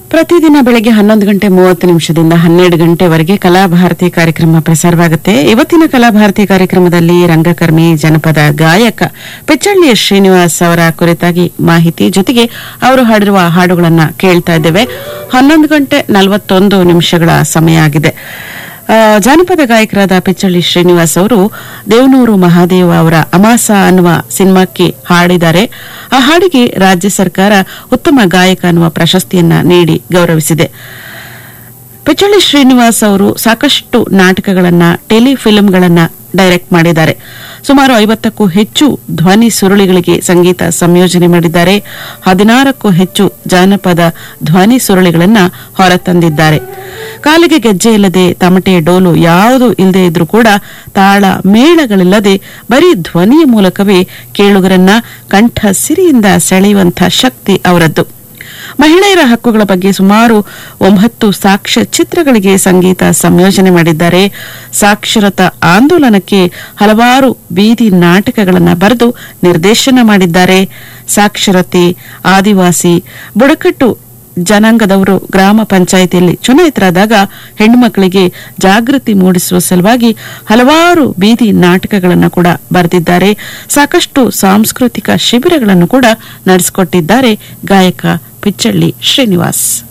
ಪ್ರತಿದಿನ ಬೆಳಗ್ಗೆ ಹನ್ನೊಂದು ಗಂಟೆ ಮೂವತ್ತು ನಿಮಿಷದಿಂದ ಹನ್ನೆರಡು ಗಂಟೆವರೆಗೆ ಕಲಾಭಾರತಿ ಕಾರ್ಯಕ್ರಮ ಪ್ರಸಾರವಾಗುತ್ತೆ ಇವತ್ತಿನ ಕಲಾಭಾರತಿ ಕಾರ್ಯಕ್ರಮದಲ್ಲಿ ರಂಗಕರ್ಮಿ ಜನಪದ ಗಾಯಕ ಪೆಚ್ಚಳ್ಳಿಯ ಶ್ರೀನಿವಾಸ್ ಅವರ ಕುರಿತಾಗಿ ಮಾಹಿತಿ ಜೊತೆಗೆ ಅವರು ಹಾಡಿರುವ ಹಾಡುಗಳನ್ನ ಕೇಳ್ತಾ ಇದ್ದೇವೆ ಹನ್ನೊಂದು ಗಂಟೆ ನಲವತ್ತೊಂದು ನಿಮಿಷಗಳ ಸಮಯ ಆಗಿದೆ ಆ, ಜಾನಪದ ಗಾಯಕರಾದ ಪಿಚ್ಚಳ್ಳಿ ಶ್ರೀನಿವಾಸ್ ಅವರು ದೇವನೂರು ಮಹಾದೇವ ಅವರ ಅಮಾಸ ಅನ್ನುವ ಸಿನಿಮಾಕ್ಕೆ ಹಾಡಿದ್ದಾರೆ ಆ ಹಾಡಿಗೆ ರಾಜ್ಯ ಸರ್ಕಾರ ಉತ್ತಮ ಗಾಯಕ ಅನ್ನುವ ಪ್ರಶಸ್ತಿಯನ್ನ ನೀಡಿ ಗೌರವಿಸಿದೆ ಪಿಚ್ಚಳ್ಳಿ ಶ್ರೀನಿವಾಸ್ ಅವರು ಸಾಕಷ್ಟು ನಾಟಕಗಳನ್ನ ಟೆಲಿಫಿಲ್ಮ್ಗಳನ್ನ ಡೈರೆಕ್ಟ್ ಮಾಡಿದ್ದಾರೆ ಸುಮಾರು ಐವತ್ತಕ್ಕೂ ಹೆಚ್ಚು ಧ್ವನಿ ಸುರುಳಿಗಳಿಗೆ ಸಂಗೀತ ಸಂಯೋಜನೆ ಮಾಡಿದ್ದಾರೆ ಹದಿನಾರಕ್ಕೂ ಹೆಚ್ಚು ಜಾನಪದ ಧ್ವನಿ ಸುರುಳಿಗಳನ್ನ ಹೊರತಂದಿದ್ದಾರೆ ಕಾಲಿಗೆ ಗೆಜ್ಜೆ ಇಲ್ಲದೆ ತಮಟೆ ಡೋಲು ಯಾವುದು ಇಲ್ಲದೆ ಇದ್ರೂ ಕೂಡ ತಾಳ ಮೇಳಗಳಿಲ್ಲದೆ ಬರೀ ಧ್ವನಿಯ ಮೂಲಕವೇ ಕೇಳುಗರನ್ನ ಕಂಠ ಸಿರಿಯಿಂದ ಸೆಳೆಯುವಂಥ ಶಕ್ತಿ ಅವರದ್ದು ಮಹಿಳೆಯರ ಹಕ್ಕುಗಳ ಬಗ್ಗೆ ಸುಮಾರು ಒಂಬತ್ತು ಸಾಕ್ಷ್ಯ ಚಿತ್ರಗಳಿಗೆ ಸಂಗೀತ ಸಂಯೋಜನೆ ಮಾಡಿದ್ದಾರೆ ಸಾಕ್ಷರತಾ ಆಂದೋಲನಕ್ಕೆ ಹಲವಾರು ಬೀದಿ ನಾಟಕಗಳನ್ನು ಬರೆದು ನಿರ್ದೇಶನ ಮಾಡಿದ್ದಾರೆ ಸಾಕ್ಷರತೆ ಆದಿವಾಸಿ ಬುಡಕಟ್ಟು ಜನಾಂಗದವರು ಗ್ರಾಮ ಪಂಚಾಯಿತಿಯಲ್ಲಿ ಚುನಾಯಿತರಾದಾಗ ಹೆಣ್ಣುಮಕ್ಕಳಿಗೆ ಜಾಗೃತಿ ಮೂಡಿಸುವ ಸಲುವಾಗಿ ಹಲವಾರು ಬೀದಿ ನಾಟಕಗಳನ್ನು ಕೂಡ ಬರೆದಿದ್ದಾರೆ ಸಾಕಷ್ಟು ಸಾಂಸ್ಕೃತಿಕ ಶಿಬಿರಗಳನ್ನು ಕೂಡ ನಡೆಸಿಕೊಟ್ಟಿದ್ದಾರೆ ಗಾಯಕ ಪಿಚ್ಚಳ್ಳಿ ಶ್ರೀನಿವಾಸ್